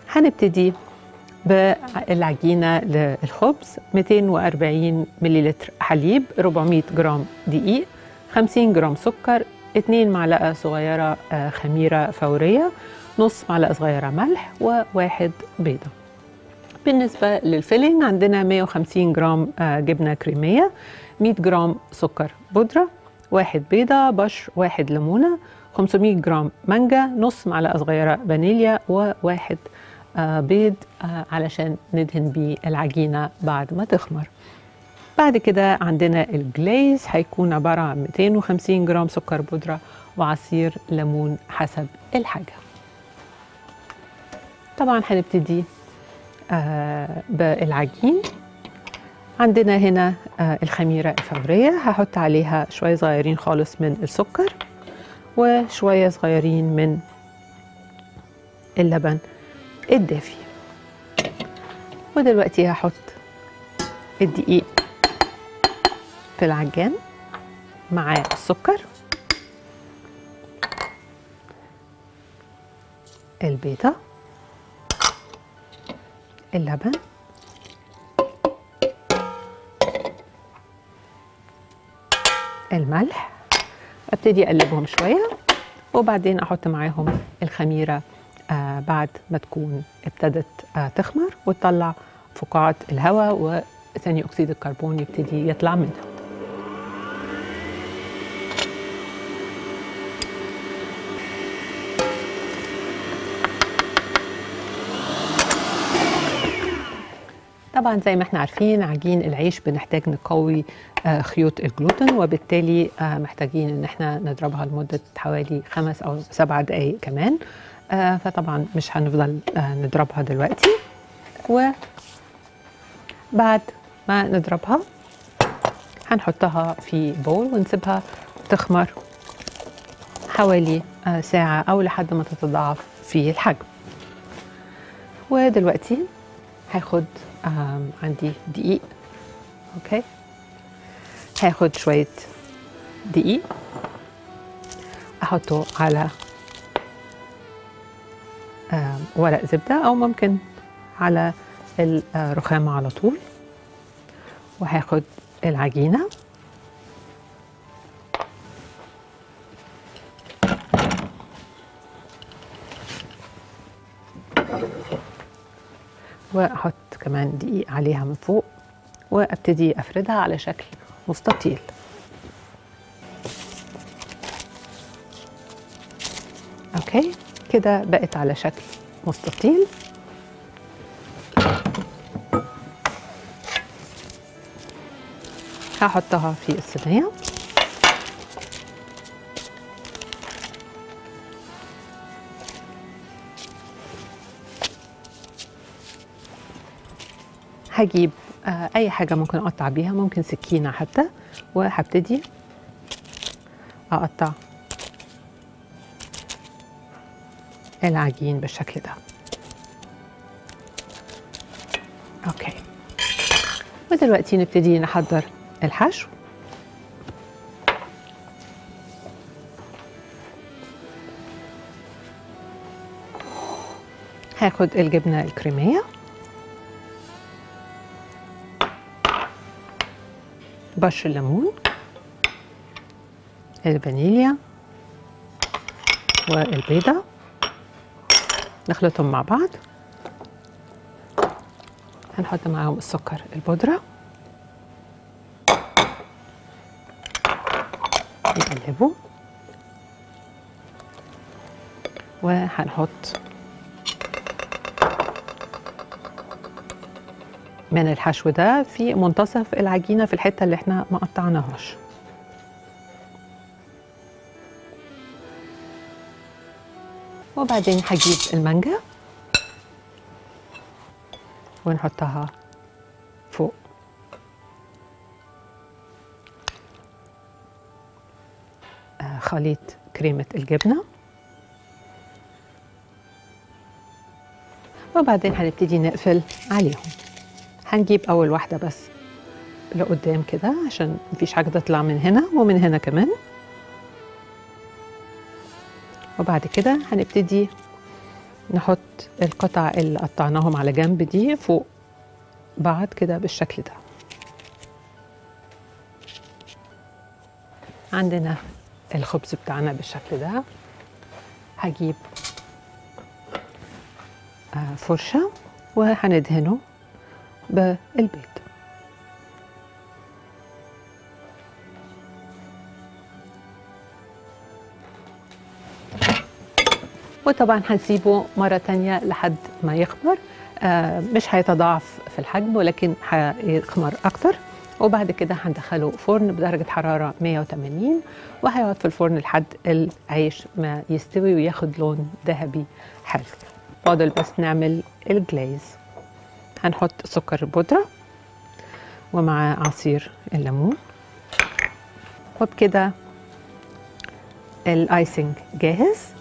هنبتدي بالعجينة للخبز 240 مليلتر حليب 400 جرام دقيق 50 جرام سكر 2 معلقة صغيرة آه، خميرة فورية نص معلقة صغيرة ملح وواحد بيضة بالنسبة للفيلينج عندنا 150 جرام آه، جبنة كريمية 100 جرام سكر بودرة واحد بيضة بشر واحد ليمونة 500 جرام مانجا نص معلقة صغيرة فانيليا وواحد آه، بيض آه، علشان ندهن بيه العجينة بعد ما تخمر بعد كده عندنا الجليز هيكون عبارة عن 250 جرام سكر بودرة وعصير ليمون حسب الحاجة طبعا هنبتدي آه، بالعجين عندنا هنا آه، الخميرة الفورية هحط عليها شوية صغيرين خالص من السكر وشوية صغيرين من اللبن الدافي ودلوقتي هحط الدقيق في العجان مع السكر البيضة اللبن الملح ابتدي اقلبهم شويه وبعدين احط معاهم الخميره آه بعد ما تكون ابتدت آه تخمر وتطلع فقاعات الهواء وثاني اكسيد الكربون يبتدي يطلع منها طبعا زي ما احنا عارفين عجين العيش بنحتاج نقوي آه، خيوط الجلوتين وبالتالي آه، محتاجين ان احنا نضربها لمده حوالي خمس او سبع دقائق كمان آه، فطبعا مش هنفضل آه، نضربها دلوقتي وبعد ما نضربها هنحطها في بول ونسيبها تخمر حوالي آه، ساعة أو لحد ما تتضاعف في الحجم ودلوقتي هاخد آم، عندي دقيق اوكي هاخد شوية دقيق احطه على آم، ورق زبدة او ممكن على الرخامة على طول وهاخد العجينة واحط كمان دقيق عليها من فوق وابتدي افردها على شكل مستطيل اوكي كده بقت على شكل مستطيل هحطها في الصينيه هجيب آه، اي حاجه ممكن اقطع بيها ممكن سكينه حتى وهبتدي اقطع العجين بالشكل ده اوكي ودلوقتي نبتدي نحضر الحشو هاخد الجبنه الكريميه بشر الليمون الفانيليا والبيضة نخلطهم مع بعض هنحط معاهم السكر البودرة نقلبه وهنحط من الحشو ده في منتصف العجينه في الحته اللي احنا ما قطعناهاش وبعدين هجيب المانجا ونحطها فوق آه، خليط كريمة الجبنة وبعدين هنبتدي نقفل عليهم هنجيب أول واحدة بس لقدام كده عشان مفيش حاجة تطلع من هنا ومن هنا كمان وبعد كده هنبتدي نحط القطع اللي قطعناهم على جنب دي فوق بعض كده بالشكل ده عندنا الخبز بتاعنا بالشكل ده هجيب آه، فرشة وهندهنه بالبيض وطبعا هنسيبه مرة تانية لحد ما يخمر آه، مش هيتضاعف في الحجم ولكن هيخمر أكتر وبعد كده هندخله فرن بدرجة حرارة 180 وهيقعد في الفرن لحد العيش ما يستوي وياخد لون ذهبي حلو فاضل بس نعمل الجليز هنحط سكر بودرة ومع عصير الليمون وبكده الايسنج جاهز